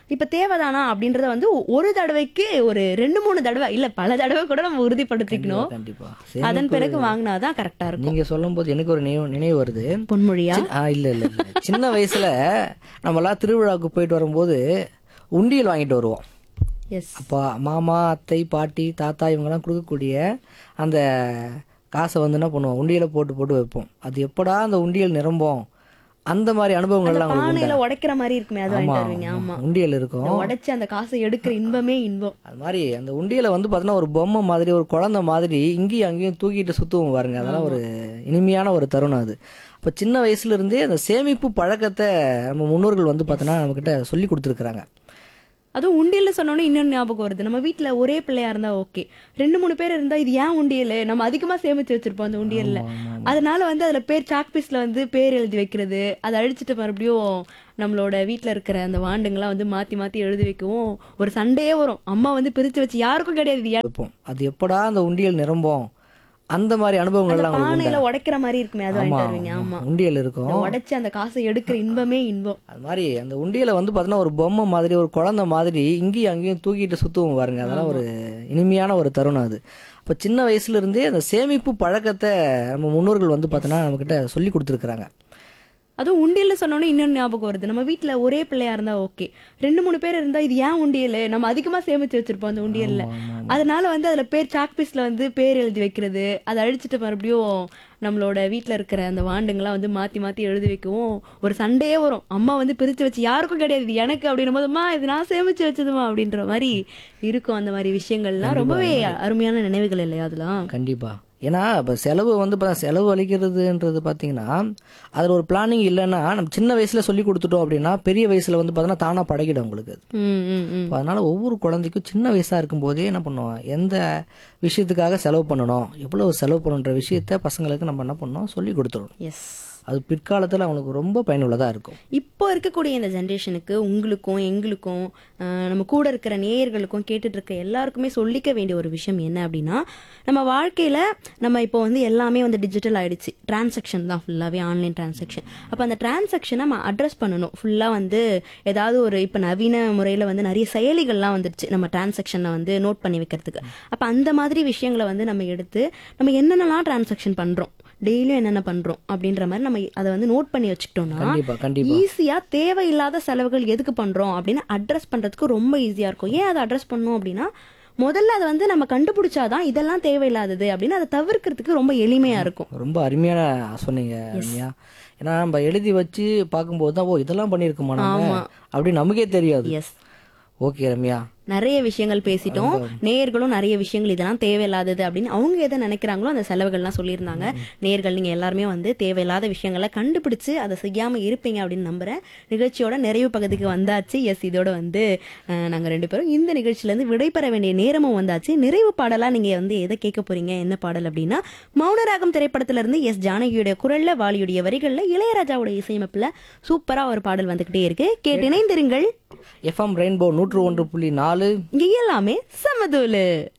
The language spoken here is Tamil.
இப்ப தேவைதானா அப்படின்றத வந்து ஒரு தடவைக்கு ஒரு ரெண்டு மூணு தடவை இல்ல பல தடவை கூட நம்ம உறுதிப்படுத்திக்கணும் கண்டிப்பா அதன் பிறகு வாங்கினாதான் கரெக்டா இருக்கும் நீங்க சொல்லும் போது எனக்கு ஒரு நினைவு நினைவு வருது பொன்மொழியா சின்ன- ஆ இல்ல இல்ல இல்ல சின்ன வயசுல நம்மலாம் திருவிழாவுக்கு போயிட்டு வரும்போது உண்டியல் வாங்கிட்டு வருவோம் எஸ் அப்பா மாமா அத்தை பாட்டி தாத்தா இவங்கெல்லாம் கொடுக்கக்கூடிய அந்த காசை வந்து என்ன பண்ணுவோம் உண்டியலை போட்டு போட்டு வைப்போம் அது எப்படா அந்த உண்டியல் நிரம்பும் அந்த மாதிரி அனுபவங்கள்லாம் உங்களுக்கு உண்டா? பானையில உடைக்கிற மாதிரி இருக்குமே அது வாங்கிட்டு வருவீங்க ஆமா உண்டியல் இருக்கும் உடைச்சு அந்த காசை எடுக்கிற இன்பமே இன்பம் அது மாதிரி அந்த உண்டியலை வந்து பார்த்தீங்கன்னா ஒரு பொம்மை மாதிரி ஒரு குழந்தை மாதிரி இங்கேயும் அங்கேயும் தூக்கிட்டு சுத்துவோம் பாருங்க அதெல்லாம் ஒரு இனிமையான ஒரு தருணம் அது அப்போ சின்ன வயசுல இருந்தே அந்த சேமிப்பு பழக்கத்தை நம்ம முன்னோர்கள் வந்து பார்த்தோன்னா நம்மக்கிட்ட சொல்லி கொடுத்துருக்குறாங்க அதுவும் உண்டியல்ல சொன்னோன்னே இன்னொன்று ஞாபகம் வருது நம்ம வீட்ல ஒரே பிள்ளையா இருந்தா ஓகே ரெண்டு மூணு பேர் இருந்தா இது ஏன் உண்டியல் நம்ம அதிகமா சேமிச்சு வச்சிருப்போம் அந்த உண்டியல்ல அதனால வந்து அதுல பேர் சாக் பீஸ்ல வந்து பேர் எழுதி வைக்கிறது அதை அழிச்சிட்டு மறுபடியும் நம்மளோட வீட்ல இருக்கிற அந்த வாண்டுங்கெல்லாம் வந்து மாத்தி மாத்தி எழுதி வைக்கவும் ஒரு சண்டையே வரும் அம்மா வந்து பிரிச்சு வச்சு யாருக்கும் கிடையாது இது ஏன் வைப்போம் அது எப்படா அந்த உண்டியல் நிரம்பும் அந்த மாதிரி அனுபவங்கள்லாம் உங்களுக்கு உண்டா? பானையில உடைக்கிற மாதிரி இருக்குமே அது வாங்கிட்டு வருவீங்க ஆமா உண்டியல் இருக்கும் உடைச்சு அந்த காசை எடுக்கிற இன்பமே இன்பம் அது மாதிரி அந்த உண்டியலை வந்து பார்த்தீங்கன்னா ஒரு பொம்மை மாதிரி ஒரு குழந்தை மாதிரி இங்கேயும் அங்கேயும் தூக்கிட்டு சுத்துவோம் பாருங்க அதெல்லாம் ஒரு இனிமையான ஒரு தருணம் அது அப்போ சின்ன வயசுல இருந்தே அந்த சேமிப்பு பழக்கத்தை நம்ம முன்னோர்கள் வந்து பார்த்தோன்னா நம்மக்கிட்ட சொல்லி கொடுத்துருக்குறாங்க அதுவும் உண்டியல்ல சொன்னோன்னே இன்னொன்று ஞாபகம் வருது நம்ம வீட்ல ஒரே பிள்ளையா இருந்தா ஓகே ரெண்டு மூணு பேர் இருந்தா இது ஏன் உண்டியல் நம்ம அதிகமா சேமிச்சு வச்சிருப்போம் அந்த உண்டியல்ல அதனால வந்து அதுல பேர் சாக் பீஸ்ல வந்து பேர் எழுதி வைக்கிறது அதை அழிச்சிட்டு மறுபடியும் நம்மளோட வீட்ல இருக்கிற அந்த வாண்டுங்கெல்லாம் வந்து மாத்தி மாத்தி எழுதி வைக்கவும் ஒரு சண்டையே வரும் அம்மா வந்து பிரிச்சு வச்சு யாருக்கும் கிடையாது இது எனக்கு அப்படின்னும் போதுமா இது நான் சேமிச்சு வச்சதுமா அப்படின்ற மாதிரி இருக்கும் அந்த மாதிரி விஷயங்கள்லாம் ரொம்பவே அருமையான நினைவுகள் இல்லையா அதெல்லாம் கண்டிப்பா ஏன்னா இப்போ செலவு வந்து இப்போ செலவு அளிக்கிறதுன்றது பார்த்தீங்கன்னா அதில் ஒரு பிளானிங் இல்லைன்னா நம்ம சின்ன வயசுல சொல்லி கொடுத்துட்டோம் அப்படின்னா பெரிய வயசுல வந்து பார்த்தோன்னா தானாக பழகிடும் உங்களுக்கு அது. ம் ம் ம் அப்ப அதனால ஒவ்வொரு குழந்தைக்கும் சின்ன வயசா இருக்கும்போதே என்ன பண்ணுவோம் எந்த விஷயத்துக்காக செலவு பண்ணணும் எவ்வளவு செலவு பண்ணணுன்ற விஷயத்த பசங்களுக்கு நம்ம என்ன பண்ணணும் சொல்லி கொடுத்துடணும் எஸ் அது பிற்காலத்தில் அவங்களுக்கு ரொம்ப பயனுள்ளதாக இருக்கும் இப்போ இருக்கக்கூடிய இந்த ஜென்ரேஷனுக்கு உங்களுக்கும் எங்களுக்கும் ஆஹ், நம்ம கூட இருக்கிற நேயர்களுக்கும் கேட்டுட்டு இருக்க எல்லாருக்குமே சொல்லிக்க வேண்டிய ஒரு விஷயம் என்ன அப்படின்னா நம்ம வாழ்க்கையில நம்ம இப்போ வந்து எல்லாமே வந்து டிஜிட்டல் ஆயிடுச்சு டிரான்சாக்ஷன் தான் ஃபுல்லாகவே ஆன்லைன் டிரான்சாக்ஷன் அப்போ அந்த டிரான்சாக்ஷனை நம்ம அட்ரஸ் பண்ணணும் ஃபுல்லாக வந்து ஏதாவது ஒரு இப்போ நவீன முறையில் வந்து நிறைய செயலிகள்லாம் வந்துருச்சு நம்ம டிரான்சாக்ஷனை வந்து நோட் பண்ணி வைக்கிறதுக்கு அப்போ அந்த மாதிரி விஷயங்களை வந்து நம்ம எடுத்து நம்ம என்னென்னலாம் டிரான்சாக்ஷன் பண்ணுறோம் டெய்லியும் என்னென்ன பண்ணுறோம் அப்படின்ற மாதிரி நம்ம அதை வந்து நோட் பண்ணி வச்சுக்கிட்டோம்னா கண்டிப்பா கண்டிப்பா ஈஸியா தேவையில்லாத செலவுகள் எதுக்கு பண்றோம் அப்படின்னு அட்ரஸ் பண்றதுக்கு ரொம்ப ஈஸியா இருக்கும் ஏன் அதை அட்ரஸ் பண்ணோம் அப்படின்னா முதல்ல அதை வந்து நம்ம கண்டுபிடிச்சாதான் இதெல்லாம் தேவையில்லாதது அப்படின்னு அதை தவிர்க்கிறதுக்கு ரொம்ப எளிமையா இருக்கும் ரொம்ப அருமையான சொன்னீங்க ரம்யா ஏன்னா நம்ம எழுதி வச்சு பார்க்கும்போது தான் ஓ இதெல்லாம் பண்ணியிருக்கோமா நம்ம ஆமா. அப்படின்னு நமக்கே தெரியாது எஸ் ஓகே ரம்யா நிறைய விஷயங்கள் பேசிட்டோம் நேயர்களும் நிறைய விஷயங்கள் இதெல்லாம் தேவையில்லாதது அப்படின்னு அவங்க எதை நினைக்கிறாங்களோ அந்த செலவுகள்லாம் சொல்லியிருந்தாங்க நேயர்கள் நீங்க எல்லாருமே வந்து தேவையில்லாத விஷயங்களை கண்டுபிடிச்சு அதை செய்யாம இருப்பீங்க அப்படின்னு நம்புறேன் நிகழ்ச்சியோட நிறைவு பகுதிக்கு வந்தாச்சு எஸ் இதோட வந்து அஹ், நாங்க ரெண்டு பேரும் இந்த நிகழ்ச்சியில இருந்து விடைபெற வேண்டிய நேரமும் வந்தாச்சு நிறைவு பாடலா நீங்க வந்து எதை கேட்க போறீங்க என்ன பாடல் அப்படின்னா மௌனராகம் திரைப்படத்துல இருந்து எஸ் ஜானகியுடைய குரல்ல வாலியுடைய வரிகள்ல இளையராஜாவோட இசையமைப்புல சூப்பரா ஒரு பாடல் வந்துகிட்டே இருக்கு கேட்டு இணைந்திருங்கள் எஃப்எம் ரெயின்போ நூற்று ஒன்று புள்ளி நாலு இங்க எல்லாமே சமதூலு